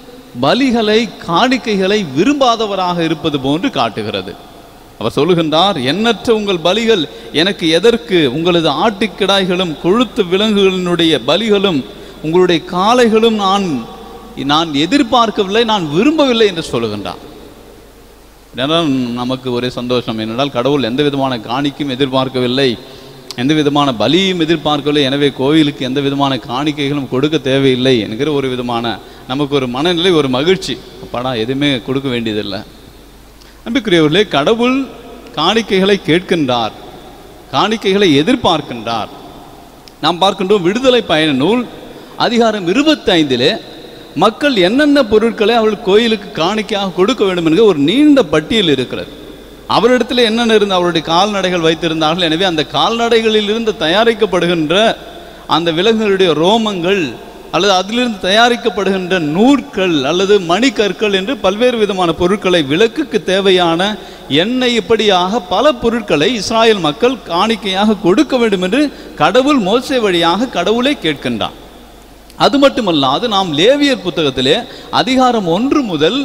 Speaker 3: பலிகளை காணிக்கைகளை விரும்பாதவராக இருப்பது போன்று காட்டுகிறது அவர் சொல்லுகின்றார் எண்ணற்ற உங்கள் பலிகள் எனக்கு எதற்கு உங்களது ஆட்டுக்கிடாய்களும் கொழுத்து விலங்குகளினுடைய பலிகளும் உங்களுடைய காளைகளும் நான் நான் எதிர்பார்க்கவில்லை நான் விரும்பவில்லை என்று சொல்லுகின்றார் ஏனென்றால் நமக்கு ஒரே சந்தோஷம் என்னென்றால் கடவுள் எந்த விதமான காணிக்கும் எதிர்பார்க்கவில்லை எந்த விதமான பலியும் எதிர்பார்க்கவில்லை எனவே கோவிலுக்கு எந்த விதமான காணிக்கைகளும் கொடுக்க தேவையில்லை என்கிற ஒரு விதமான நமக்கு ஒரு மனநிலை ஒரு மகிழ்ச்சி அப்பாடா எதுவுமே கொடுக்க வேண்டியதில்லை அன்புக்குரியவர்களே கடவுள் காணிக்கைகளை கேட்கின்றார் காணிக்கைகளை எதிர்பார்க்கின்றார் நாம் பார்க்கின்றோம் விடுதலை பயண நூல் அதிகாரம் இருபத்தைந்திலே மக்கள் என்னென்ன பொருட்களை அவர்கள் கோயிலுக்கு காணிக்கையாக கொடுக்க வேண்டும் என்கிற ஒரு நீண்ட பட்டியல் இருக்கிறது அவரிடத்தில் என்னென்ன இருந்து அவருடைய கால்நடைகள் வைத்திருந்தார்கள் எனவே அந்த கால்நடைகளில் இருந்து தயாரிக்கப்படுகின்ற அந்த விலங்குகளுடைய ரோமங்கள் அல்லது அதிலிருந்து தயாரிக்கப்படுகின்ற நூற்கள் அல்லது மணிக்கற்கள் என்று பல்வேறு விதமான பொருட்களை விளக்குக்கு தேவையான எண்ணெய் இப்படியாக பல பொருட்களை இஸ்ராயல் மக்கள் காணிக்கையாக கொடுக்க வேண்டும் என்று கடவுள் மோசே வழியாக கடவுளை கேட்கின்றார் அது மட்டுமல்லாது நாம் லேவியர் புத்தகத்திலே அதிகாரம் ஒன்று முதல்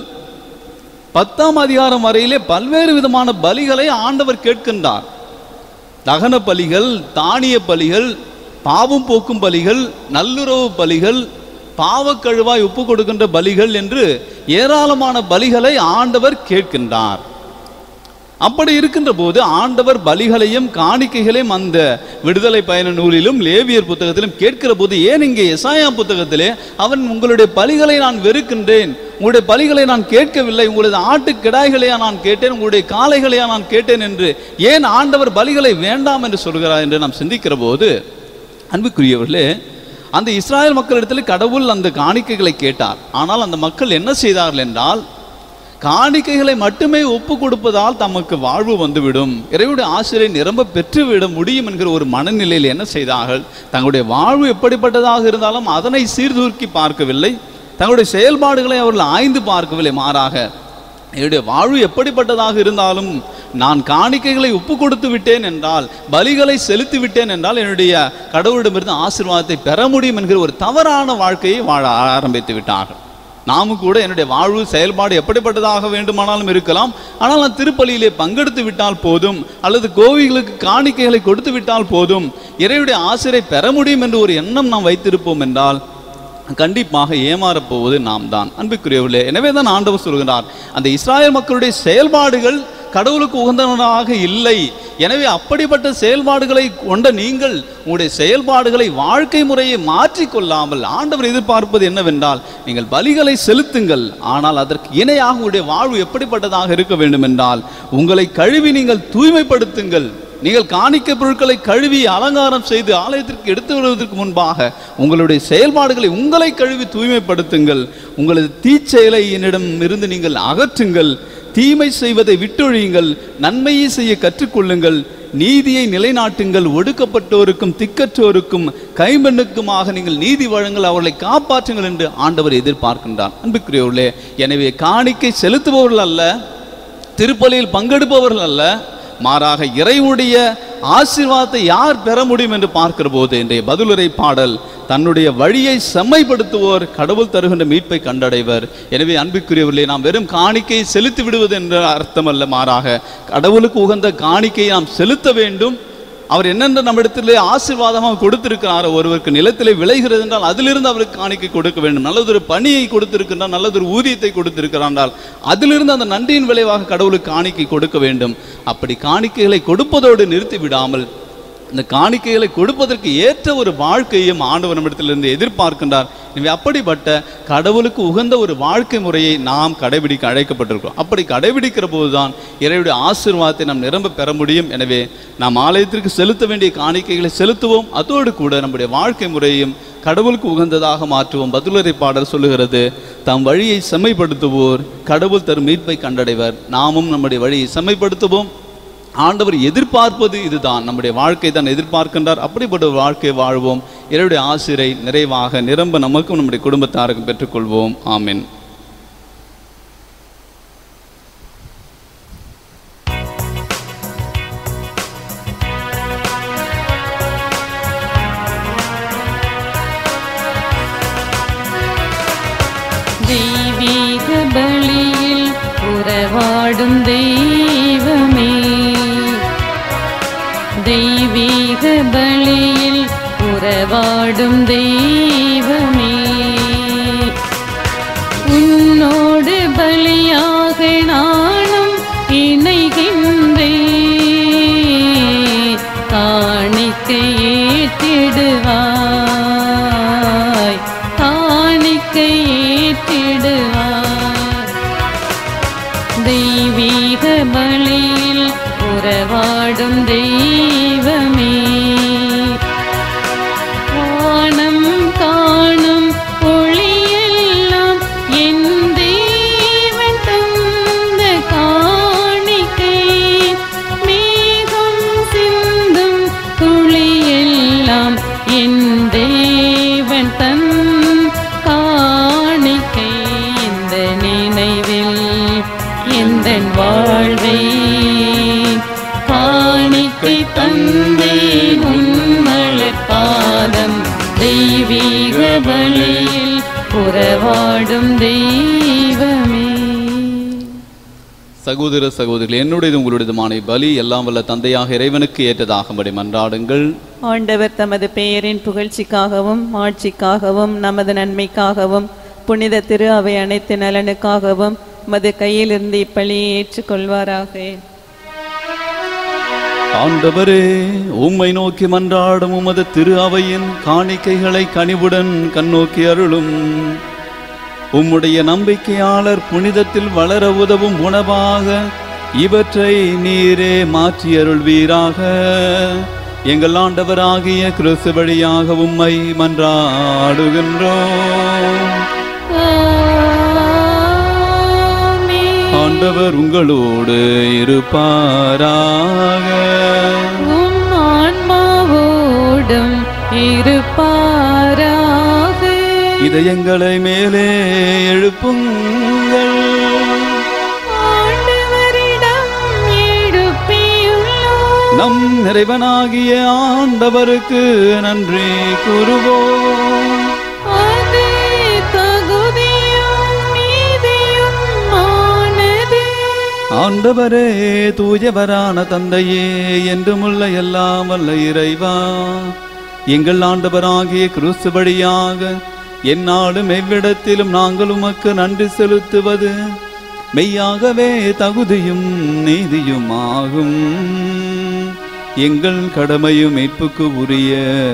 Speaker 3: பத்தாம் அதிகாரம் வரையிலே பல்வேறு விதமான பலிகளை ஆண்டவர் கேட்கின்றார் தகன பலிகள் தானிய பலிகள் பாவம் போக்கும் பலிகள் நல்லுறவு பலிகள் பாவக்கழுவாய் ஒப்பு கொடுக்கின்ற பலிகள் என்று ஏராளமான பலிகளை ஆண்டவர் கேட்கின்றார் அப்படி இருக்கின்ற போது ஆண்டவர் பலிகளையும் காணிக்கைகளையும் அந்த விடுதலை பயண நூலிலும் லேவியர் புத்தகத்திலும் கேட்கிற போது ஏன் இங்கே எசாயா புத்தகத்திலே அவன் உங்களுடைய பலிகளை நான் வெறுக்கின்றேன் உங்களுடைய பலிகளை நான் கேட்கவில்லை உங்களது ஆட்டு கிடாய்களையா நான் கேட்டேன் உங்களுடைய காளைகளையா நான் கேட்டேன் என்று ஏன் ஆண்டவர் பலிகளை வேண்டாம் என்று சொல்கிறார் என்று நாம் சிந்திக்கிற போது அன்புக்குரியவர்களே அந்த இஸ்ராயல் மக்களிடத்தில் கடவுள் அந்த காணிக்கைகளை கேட்டார் ஆனால் அந்த மக்கள் என்ன செய்தார்கள் என்றால் காணிக்கைகளை மட்டுமே ஒப்பு கொடுப்பதால் தமக்கு வாழ்வு வந்துவிடும் இறைவனுடைய ஆசிரியை நிரம்ப பெற்றுவிட முடியும் என்கிற ஒரு மனநிலையில் என்ன செய்தார்கள் தங்களுடைய வாழ்வு எப்படிப்பட்டதாக இருந்தாலும் அதனை சீர்தூக்கி பார்க்கவில்லை தங்களுடைய செயல்பாடுகளை அவர்கள் ஆய்ந்து பார்க்கவில்லை மாறாக என்னுடைய வாழ்வு எப்படிப்பட்டதாக இருந்தாலும் நான் காணிக்கைகளை ஒப்பு கொடுத்து விட்டேன் என்றால் பலிகளை செலுத்தி விட்டேன் என்றால் என்னுடைய கடவுளிடமிருந்து ஆசீர்வாதத்தை பெற முடியும் என்கிற ஒரு தவறான வாழ்க்கையை வாழ ஆரம்பித்து விட்டார்கள் நாமும் கூட என்னுடைய வாழ்வு செயல்பாடு எப்படிப்பட்டதாக வேண்டுமானாலும் இருக்கலாம் ஆனால் நான் திருப்பலியிலே பங்கெடுத்து விட்டால் போதும் அல்லது கோவில்களுக்கு காணிக்கைகளை கொடுத்து விட்டால் போதும் இறைவனுடைய ஆசிரை பெற முடியும் என்று ஒரு எண்ணம் நாம் வைத்திருப்போம் என்றால் கண்டிப்பாக ஏமாறப் போவது நாம் தான் அன்புக்குரியவர்களே எனவே தான் ஆண்டவர் சொல்கிறார் அந்த இஸ்ராயல் மக்களுடைய செயல்பாடுகள் கடவுளுக்கு உகந்தவனாக இல்லை எனவே அப்படிப்பட்ட செயல்பாடுகளை கொண்ட நீங்கள் உங்களுடைய செயல்பாடுகளை வாழ்க்கை முறையை மாற்றிக்கொள்ளாமல் ஆண்டவர் எதிர்பார்ப்பது என்னவென்றால் நீங்கள் பலிகளை செலுத்துங்கள் ஆனால் அதற்கு இணையாக உங்களுடைய வாழ்வு எப்படிப்பட்டதாக இருக்க வேண்டும் என்றால் உங்களை கழுவி நீங்கள் தூய்மைப்படுத்துங்கள் நீங்கள் காணிக்கை பொருட்களை கழுவி அலங்காரம் செய்து ஆலயத்திற்கு எடுத்து வருவதற்கு முன்பாக உங்களுடைய செயல்பாடுகளை உங்களை கழுவி தூய்மைப்படுத்துங்கள் உங்களது தீச்செயலை என்னிடம் இருந்து நீங்கள் அகற்றுங்கள் தீமை செய்வதை விட்டொழியுங்கள் நன்மையை செய்ய கற்றுக்கொள்ளுங்கள் நீதியை நிலைநாட்டுங்கள் ஒடுக்கப்பட்டோருக்கும் திக்கற்றோருக்கும் கைம்பெண்ணுக்குமாக நீங்கள் நீதி வழங்கல் அவர்களை காப்பாற்றுங்கள் என்று ஆண்டவர் எதிர்பார்க்கின்றார் அன்புக்குரியவர்களே எனவே காணிக்கை செலுத்துபவர்கள் அல்ல திருப்பலியில் பங்கெடுப்பவர்கள் அல்ல மாறாக இறைவனுடைய ஆசீர்வாதத்தை யார் பெற முடியும் என்று பார்க்கிற போது இன்றைய பதிலுரை பாடல் தன்னுடைய வழியை செம்மைப்படுத்துவோர் கடவுள் தருகின்ற மீட்பை கண்டடைவர் எனவே அன்புக்குரியவர்களே நாம் வெறும் காணிக்கையை செலுத்தி விடுவது என்ற அர்த்தம் அல்ல மாறாக கடவுளுக்கு உகந்த காணிக்கையை நாம் செலுத்த வேண்டும் அவர் என்னென்ன நம்மிடத்திலே ஆசீர்வாதமாக கொடுத்திருக்கிறாரோ ஒருவருக்கு நிலத்திலே விளைகிறது என்றால் அதிலிருந்து அவருக்கு காணிக்கை கொடுக்க வேண்டும் நல்லதொரு பணியை கொடுத்திருக்கின்றார் நல்லதொரு ஊதியத்தை கொடுத்திருக்கிறார் என்றால் அதிலிருந்து அந்த நன்றியின் விளைவாக கடவுளுக்கு காணிக்கை கொடுக்க வேண்டும் அப்படி காணிக்கைகளை கொடுப்பதோடு நிறுத்தி விடாமல் இந்த காணிக்கைகளை கொடுப்பதற்கு ஏற்ற ஒரு வாழ்க்கையும் ஆண்டவர் நம்மிடத்திலிருந்து எதிர்பார்க்கின்றார் எனவே அப்படிப்பட்ட கடவுளுக்கு உகந்த ஒரு வாழ்க்கை முறையை நாம் கடைபிடிக்க அழைக்கப்பட்டிருக்கிறோம் அப்படி கடைபிடிக்கிற போதுதான் இறைவனுடைய ஆசீர்வாதத்தை நாம் நிரம்ப பெற முடியும் எனவே நாம் ஆலயத்திற்கு செலுத்த வேண்டிய காணிக்கைகளை செலுத்துவோம் அதோடு கூட நம்முடைய வாழ்க்கை முறையும் கடவுளுக்கு உகந்ததாக மாற்றுவோம் பதிலுரை பாடல் சொல்லுகிறது தம் வழியை செம்மைப்படுத்துவோர் கடவுள் தரும் மீட்பை கண்டடைவர் நாமும் நம்முடைய வழியை செம்மைப்படுத்துவோம் ஆண்டவர் எதிர்பார்ப்பது இதுதான் நம்முடைய வாழ்க்கை தான் எதிர்பார்க்கின்றார் அப்படிப்பட்ட ஒரு வாழ்க்கை வாழ்வோம் இறைவனுடைய ஆசிரை நிறைவாக நிரம்ப நமக்கும் நம்முடைய குடும்பத்தாருக்கும் பெற்றுக்கொள்வோம் ஆமென்
Speaker 2: தெய்வீக பலியில் உறவாடும் தெய்வமே தெய்வீக பலியில் உறவாடும் தெய்வமே உன்னோடு பலியாக நானும் இணைகின்றேன் காணிக்கை ஏற்றிடுவாய் காணிக்கை ஏற்றிடுவாய் தெய்வீக பலியில் உறவாடும் தெய்வமே வானம் காணும் ஒளியெல்லாம் என் தேவன் தந்த காணிக்கை மேகம் சிந்தும் துளியெல்லாம் என் தேவன் தன் காணிக்கை இந்த நினைவில் எந்த வாழ்வை காணிக்கை தந்தே உன்மலர் பாதம் தெய்வீக பலியில் உறவாடும் தெய்வமே
Speaker 3: சகோதர சகோதரிகள் என்னுடையது உங்களுடையதுமான பலி எல்லாம் வல்ல தந்தையாக இறைவனுக்கு ஏற்றதாகும்படி மன்றாடுங்கள்
Speaker 2: ஆண்டவர் தமது பெயரின் புகழ்ச்சிக்காகவும் ஆட்சிக்காகவும் நமது நன்மைக்காகவும் புனித திரு அவை அனைத்து நலனுக்காகவும் மது கையிலிருந்து இப்பலியை ஏற்றுக்கொள்வாராக
Speaker 3: ஆண்டவரே உம்மை நோக்கி மன்றாடும் உமது திரு அவையின் காணிக்கைகளை கனிவுடன் கண்ணோக்கி அருளும் உம்முடைய நம்பிக்கையாளர் புனிதத்தில் வளர உதவும் உணவாக இவற்றை நீரே மாற்றி அருள்வீராக எங்கள் ஆண்டவராகிய கிறிஸ்து வழியாக உம்மை மன்றாடுகின்றோம்
Speaker 2: ஆமென்.
Speaker 3: ஆண்டவர் உங்களோடு இருப்பாராக
Speaker 2: உம் ஆன்மாவோடும் இருப்பாராக
Speaker 3: இதயங்களை மேலே எழுப்புங்கள்
Speaker 2: ஆண்டவரிடம் எழுப்பியுள்ளோம்
Speaker 3: நம் நிறைவனாகிய ஆண்டவருக்கு நன்றி கூறுவோம்
Speaker 2: அது தகுதியும் நீதியும் ஆனது
Speaker 3: ஆண்டவரே தூயவரான தந்தையே என்றுமுள்ள எல்லாம் வல்ல இறைவா எங்கள் ஆண்டவராகிய கிறிஸ்து வழியாக எந்நாளும் எவ்விடத்திலும் நாங்கள் உமக்கு நன்றி செலுத்துவது மெய்யாகவே தகுதியும் நீதியும் ஆகும் எங்கள் கடமையும் மீட்புக்கு உரிய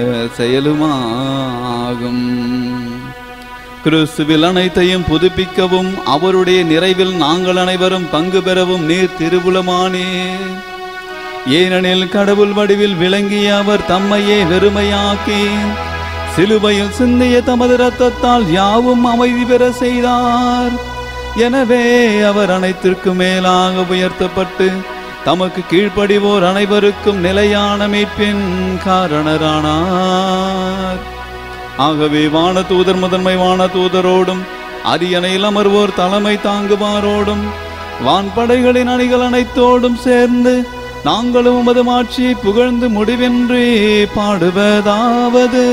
Speaker 3: செயலுமாகும் கிறிஸ்துவில் அனைத்தையும் புதுப்பிக்கவும் அவருடைய நிறைவில் நாங்கள் அனைவரும் பங்கு பெறவும் நீர் திருவுளமானே ஏனெனில் கடவுள் வடிவில் விளங்கிய அவர் தம்மையே வெறுமையாக்கி சிலுவையில் சிந்திய தமது இரத்தத்தால் யாவும் அமைதி பெற செய்தார் எனவே அவர் அனைத்திற்கும் மேலாக உயர்த்தப்பட்டு தமக்கு கீழ்ப்படிவோர் அனைவருக்கும் நிலையான மீட்பின் காரணரானார் ஆகவே வானதூதர் முதன்மை வானதூதரோடும் அரியணையில் அமர்வோர் தலைமை தாங்குவாரோடும் வான்படைகளின் அணிகள் அனைத்தோடும் சேர்ந்து நாங்களும் உமது மாட்சியை புகழ்ந்து முடிவின்றி பாடுவதாவது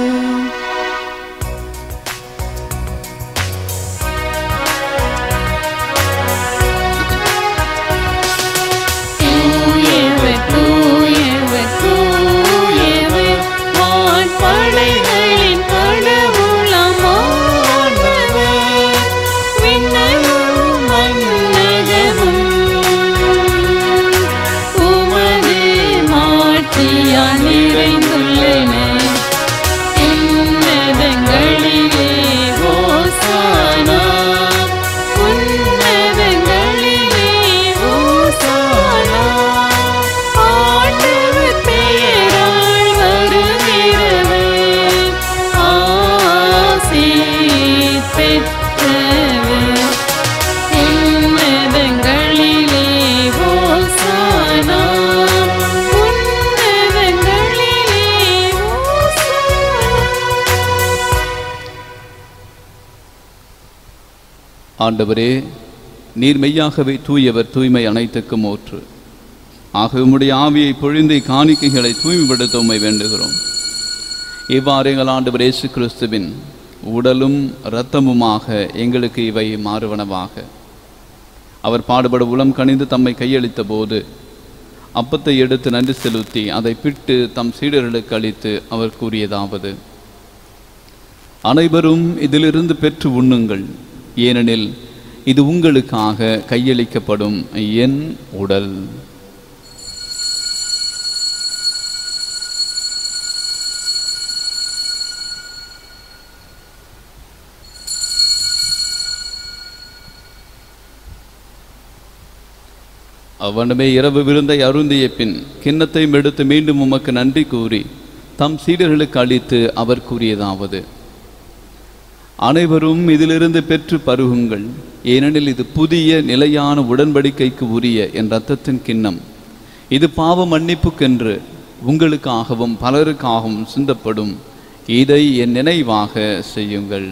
Speaker 2: தூயவர் தூயவர் தூயவர் வான்படைகளின் கடவுளாம் ஆண்டவர் விண்ணகமும் மண்ணகமும் உமது மாட்சியால் நிறைந்துள்ளன உன்னதங்களிலே ஓசானா உன்னதங்களிலே ஓசானா ஆண்டவர் பெயரால் வருகிறவர் ஆசி பெற்றவர் உன்னதங்களிலே ஓசானா உன்னதங்களிலே ஓசானா
Speaker 3: ஆண்டவரே நீர் மெய்யாகவே தூயவர் தூய்மை அனைத்துக்கும் ஊற்று ஆக உம்முடைய ஆவியை பொழிந்து காணிக்கைகளை தூய்மைப்படுத்த உம்மை வேண்டுகிறோம் இவ்வாறு எங்கள் ஆண்டவர் இயேசு கிறிஸ்துவின் உடலும் இரத்தமுமாக எங்களுக்கு இவை மாறுவனவாக அவர் பாடுபட உளம் கனிந்து தம்மை கையளித்த போது அப்பத்தை எடுத்து நன்றி செலுத்தி அதை பிட்டு தம் சீடர்களுக்கு அளித்து அவர் கூறியதாவது அனைவரும் இதிலிருந்து பெற்று உண்ணுங்கள் ஏனெனில் இது உங்களுக்காக கையளிக்கப்படும் என் உடல் அவனமே இரவு விருந்தை அருந்திய பின் கிண்ணத்தையும் எடுத்து மீண்டும் உமக்கு நன்றி கூறி தம் சீடர்களுக்கு அளித்து அவர் கூறியதாவது அனைவரும் இதிலிருந்து பெற்று பருகுங்கள் ஏனெனில் இது புதிய நிலையான உடன்படிக்கைக்கு உரிய என் இரத்தத்தின் கிண்ணம் இது பாவ மன்னிப்புக்கென்று உங்களுக்காகவும் பலருக்காகவும் சிந்தப்படும் இதை என் நினைவாக செய்யுங்கள்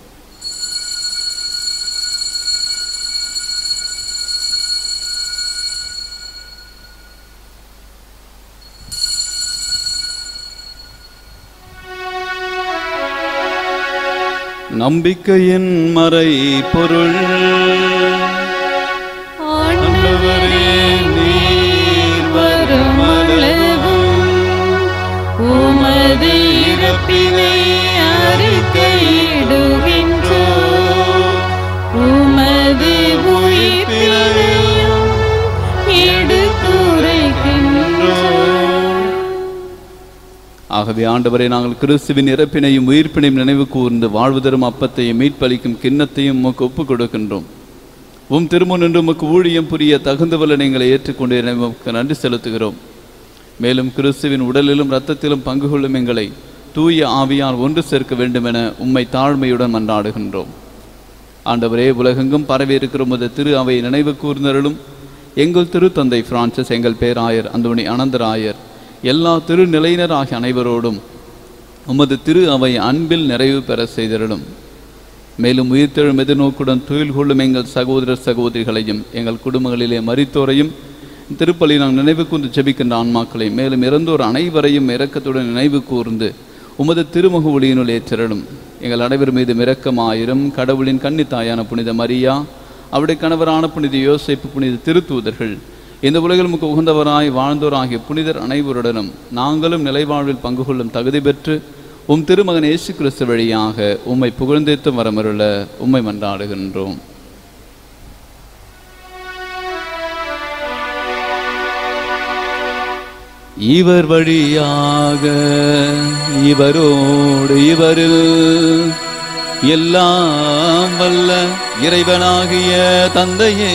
Speaker 3: நம்பிக்கையின் மறை பொருள்
Speaker 2: ஆண்டவரே நீர் வருமளவும் உமது இறப்பினை அறிக்கையிடுகின்றோ உமது உயிர்ப்பினையும் எடுத்துரைக்கின்றோ
Speaker 3: ஆகவே ஆண்டவரை நாங்கள் கிறிஸ்துவின் இறப்பினையும் உயிர்ப்பினையும் நினைவு கூர்ந்து வாழ்வு தரும் அப்பத்தையும் மீட்பளிக்கும் கிண்ணத்தையும் உமக்கு ஒப்புக் கொடுக்கின்றோம் உம் திருமுன் என்று உமக்கு ஊழியம் புரிய தகுந்தவல்ல எங்களை ஏற்றுக்கொண்டு உமக்கு நன்றி செலுத்துகிறோம் மேலும் கிறிஸ்துவின் உடலிலும் இரத்தத்திலும் பங்கு கொள்ளும் எங்களை தூய ஆவியால் ஒன்று சேர்க்க வேண்டும் என உம்மை தாழ்மையுடன் மன்றாடுகின்றோம் ஆண்டவரே உலகெங்கும் பரவி இருக்கிற உமது திரு அவை நினைவு கூர்ந்தருளும் எங்கள் திருத்தந்தை பிரான்சிஸ் எங்கள் பேராயர் அந்தோணி அனந்தராயர் எல்லா திருநிலையினர் ஆகிய அனைவரோடும் உமது திரு அவை அன்பில் நிறைவு பெற செய்திருளும் மேலும் உயிர்த்தெழும் எதிர்நோக்குடன் துயில் கொள்ளும் எங்கள் சகோதரர் சகோதரிகளையும் எங்கள் குடும்பங்களிலே மரித்தோரையும் திருப்பலி நாங்கள் நினைவு கூர்ந்து ஜெபிக்கின்ற ஆன்மாக்களையும் மேலும் இறந்தோர் அனைவரையும் இரக்கத்துடன் நினைவு கூர்ந்து உமது திருமுக ஒளியினுள் ஏற்றிரலும் எங்கள் அனைவர் மீது இரக்கமாயிரும் கடவுளின் கன்னித்தாயான புனித மரியா அவருடைய கணவரான புனித யோசேப்பு புனித திருத்தூதர்கள் இந்த உலகில் முக உகந்தவராய் வாழ்ந்தோர் ஆகிய புனிதர் அனைவருடனும் நாங்களும் நிலைவாழ்வில் பங்கு கொள்ளும் தகுதி பெற்று உம் திருமகன் இயேசு கிறிஸ்து வழியாக உம்மை புகழ்ந்தேத்து வரமருள உம்மை மன்றாடுகின்றோம் இவர் வழியாக இவரோடு இவரில் எல்லாம் வல்ல இறைவனாகிய தந்தையே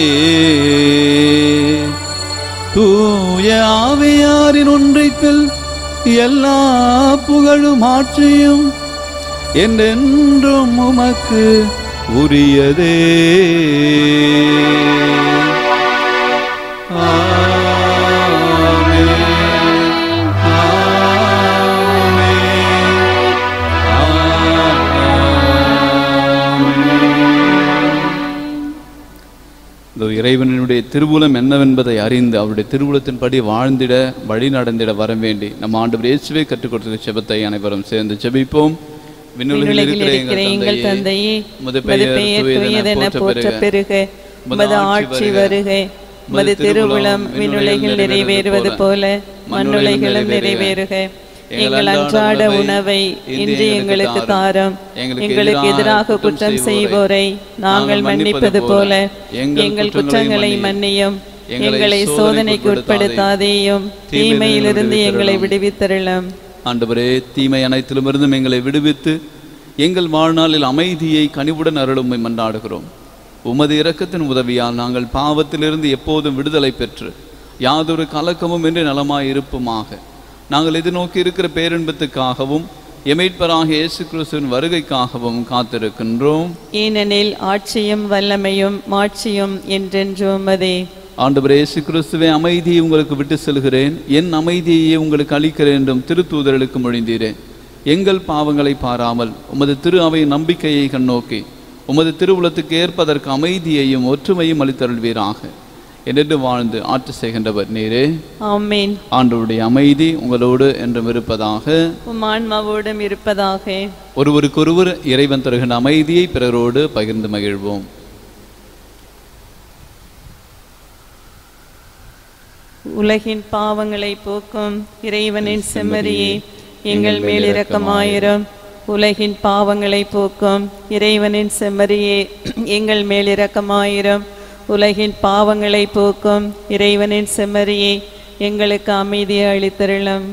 Speaker 3: தூய ஆவியாரின் ஒன்றைப்பில் எல்லா புகழும் ஆட்சியும் என்றென்றும் உமக்கு உரியதே ஆமென். ஆமென். இந்த இறைவனுடைய திருவுளம் என்னவென்பதை அறிந்து அவருடைய திருவுளத்தின்படி வாழ்ந்திட வழி நடந்திட வர வேண்டி நம்ம ஆண்டவர் இயேசுவே கற்றுக் கொடுத்த செபத்தை அனைவரும் சேர்ந்து ஜெபிப்போம் விண்ணுலகில்
Speaker 2: விண்ணுலகில் இருக்கிற எங்கள் தந்தையே
Speaker 3: உமது
Speaker 2: உமது
Speaker 3: பெயர்
Speaker 2: பெயர்
Speaker 3: தூயதென
Speaker 2: தூயதென
Speaker 3: போற்ற
Speaker 2: போற்ற
Speaker 3: பெருக.
Speaker 2: பெருக உமது ஆட்சி வருக உமது திருவுளம் விண்ணுலகில் நிறைவேறுவது போல மண்ணுலகிலும் நிறைவேறுக எங்கள் அன்றாட உணவை இன்று எங்களுக்கு தாரும் எங்களுக்கு எதிராக குற்றம் செய்வோரை நாங்கள் மன்னிப்பது போல எங்கள் குற்றங்களை மன்னியும் எங்களை சோதனைக்கு உட்படுத்தாதேயும் தீமையிலிருந்து எங்களை விடுவித்தருளும்
Speaker 3: ஆண்டவரே தீமை அனைத்திலும் இருந்தும் எங்களை விடுவித்து எங்கள் வாழ்நாளில் அமைதியை கனிவுடன் அருளுமை மன்றாடுகிறோம் உமது இரக்கத்தின் உதவியால் நாங்கள் பாவத்திலிருந்து எப்போதும் விடுதலை பெற்று யாதொரு கலக்கமும் இன்றி நலமாய் இருப்புமாக நாங்கள் எதிர்நோக்கி இருக்கிற பேரின்பத்துக்காகவும் எமைட்பராக இயேசு கிறிஸ்துவின் வருகைக்காகவும் காத்திருக்கின்றோம்
Speaker 2: ஏனெனில் ஆட்சியும் வல்லமையும் மாட்சியும் என்றென்றும் உமதே
Speaker 3: ஆண்டவர் இயேசு கிறிஸ்துவே அமைதியை உங்களுக்கு விட்டு செல்கிறேன் என் அமைதியை உங்களுக்கு அளிக்கிறேன் என்றும் திருத்தூதர்களுக்கு மொழிந்தீரேன் எங்கள் பாவங்களை பாராமல் உமது திரு அவை நம்பிக்கையை கண்ணோக்கி உமது திருவுளத்துக்கு ஏற்பதற்கு அமைதியையும் ஒற்றுமையும் அளித்தருள்வீராக என்று வாழ்ந்து ஆட்சி செய்கின்றவர் நீரே
Speaker 2: ஆமேன்
Speaker 3: ஆண்டவருடைய அமைதி உங்களோடு என்றும் இருப்பதாக
Speaker 2: உம் ஆன்மாவோடும் இருப்பதாக
Speaker 3: ஒருவருக்கொருவர் இறைவன் தருகின்ற அமைதியை பிறரோடு பகிர்ந்து மகிழ்வோம்
Speaker 2: உலகின் பாவங்களை போக்கும் இறைவனின் செம்மறியே எங்கள் மேல் இரக்கமாயிரும் உலகின் பாவங்களை போக்கும் இறைவனின் செம்மறியே எங்கள் மேல் இரக்கமாயிரும் உலகின் பாவங்களை போக்கும் இறைவனின் செம்மறியே எங்களுக்கு அமைதியை அளித்தருளும்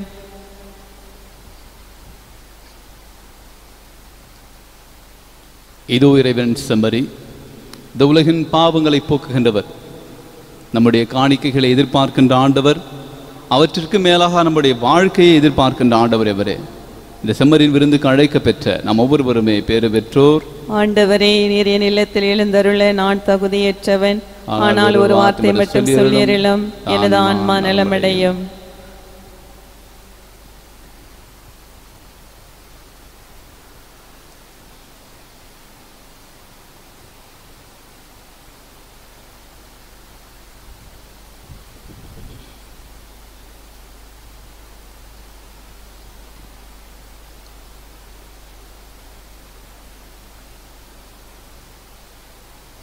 Speaker 3: இதோ இறைவன் செம்மறி இந்த உலகின் பாவங்களை போக்குகின்றவர் நம்முடைய காணிக்கைகளை எதிர்பார்க்கின்ற ஆண்டவர் அவற்றிற்கு மேலாக நம்முடைய வாழ்க்கையை எதிர்பார்க்கின்ற ஆண்டவர் எவரே இந்த செம்மறின் விருந்துக்கு அழைக்க பெற்ற நாம் ஒவ்வொருவருமே பேறு பெற்றோர்
Speaker 2: ஆண்டவரே நீர் என் இல்லத்தில் எழுந்தருள நான் தகுதியற்றவன் ஆனால் ஒரு வார்த்தை மட்டும் சொல்லியருளும் எனது ஆன்மா நலமடையும்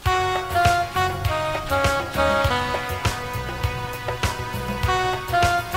Speaker 5: ஆ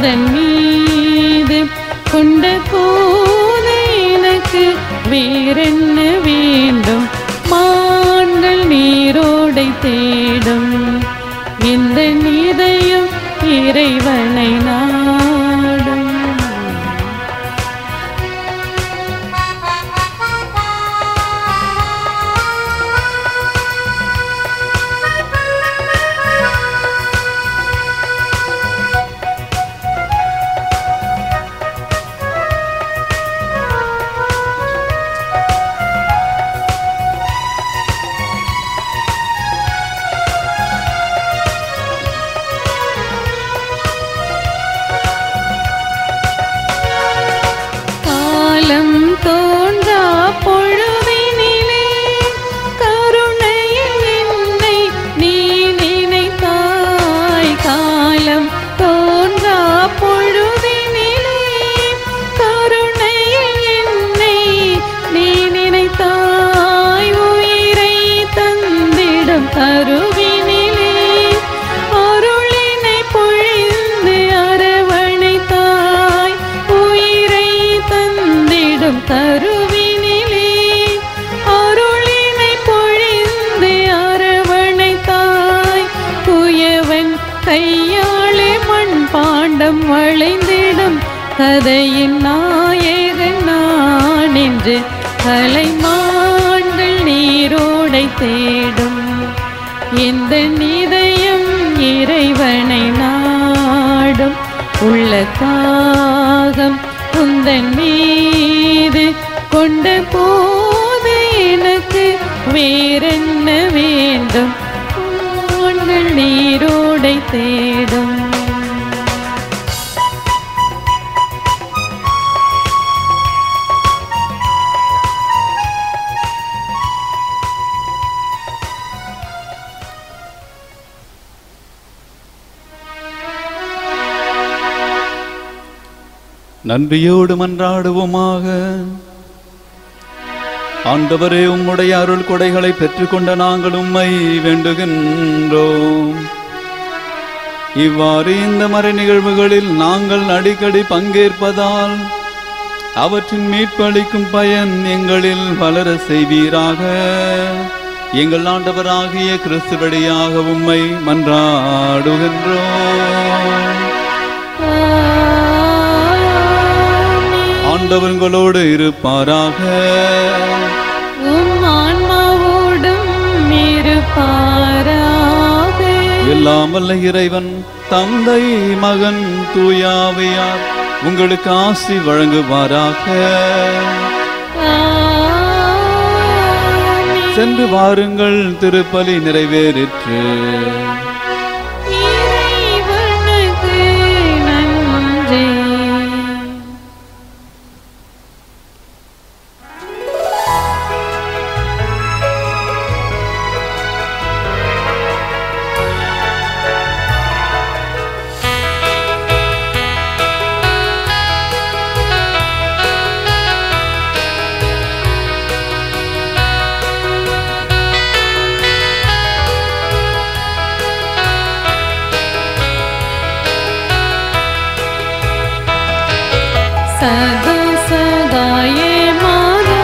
Speaker 5: உந்தன் மீது கொண்ட போது எனக்கு வேறென்ன வேண்டும் மான்கள் நீரோடை தேடும் இந்த நீதையும் இறைவனை நாடும் காலம் தோன்றா பொழுதினிலே கருணையில் என்னை நீ நினைத்தாய் காலம் தோன்றா பொழுதினிலே கருணையில் என்னை நீ நினைத்தாய் உயிரை தந்திடும் கருவினிலே அருளினை பொழிந்து அரவணைத்தாய் உயிரை தந்திடும் கருவினிலே அருளினை பொழிந்து அரவணைத்தாய் குயவன் கையாளே மண் பாண்டம் வளைந்திடும் கதையின் நாயகன் நான் என்று கலைமான்கள் நீரோடை தேடும் இந்த நிதயம் இறைவனை நாடும் உள்ள தாகம் உந்தன் மீது கொண்ட போது எனக்கு வேறென்ன வேண்டும் உங்கள் நீரோடை தேடும்
Speaker 3: நன்றியோடு மன்றாடுவோமாக ஆண்டவரே உம்முடைய அருள் கொடைகளை பெற்றுக்கொண்ட நாங்கள் உம்மை வேண்டுகின்றோம் இவ்வாறு இந்த மறை நிகழ்வுகளில் நாங்கள் அடிக்கடி பங்கேற்பதால் அவற்றின் மீட்பளிக்கும் பயன் எங்களில் வளர செய்வீராக எங்கள் ஆண்டவராகிய கிறிஸ்து வழியாக உம்மை மன்றாடுகின்றோம் ஆண்டவர் உங்களோடு இருப்பாராக
Speaker 5: உம் ஆன்மாவோடும் இருப்பாராக
Speaker 3: எல்லாம் வல்ல இறைவன் தந்தை மகன் தூயாவையார் உங்களுக்கு ஆசி வழங்குவாராக
Speaker 5: ஆமென்.
Speaker 3: சென்று வாருங்கள் திருப்பலி நிறைவேறிற்று
Speaker 5: இறைவனுக்கு நன்றி சதா சகாயே மாதா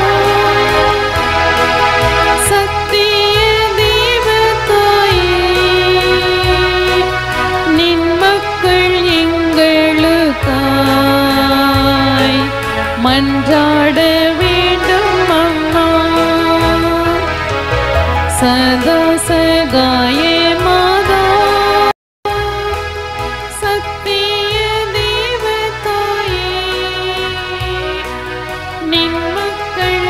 Speaker 5: சத்திய தீபத்தாயே நின் மக்கள் எங்களுக்காய் மன்றாட வேண்டும் அம்மா சதா சகாயே மாதா சத்திய தேவதாயே நின் மக்கள்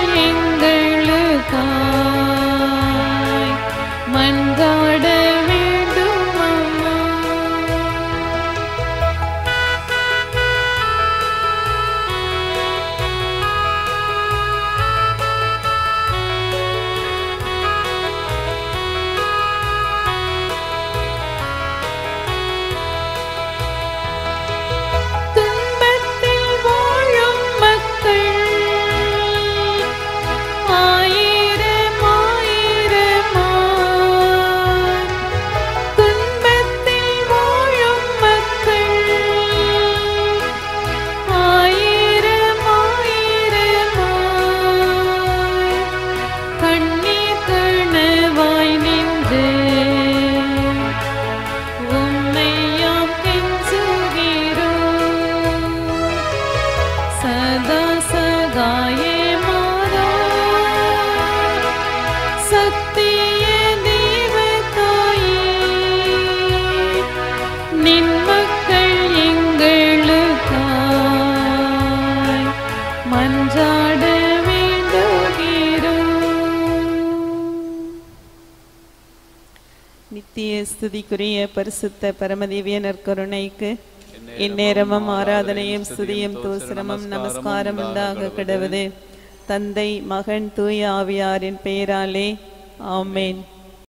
Speaker 5: எங்களுக்காய் மன்றாட வேண்டும் அம்மா சகாயே மாதா சத்திய தேவ தாயே நின் மக்கள் எங்களுக்காய் மன்றாட வேண்டுகிறோம்
Speaker 2: நித்திய ஸ்துதிக்குரிய பரிசுத்த பரமதிவிய நற்கருணைக்கு இந்நேரமும் ஆராதனையும் ஸ்துதியும் தோசனமும் நமஸ்காரம் உண்டாக கிடவது தந்தை மகன் தூய ஆவியாரின் பெயராலே ஆமேன்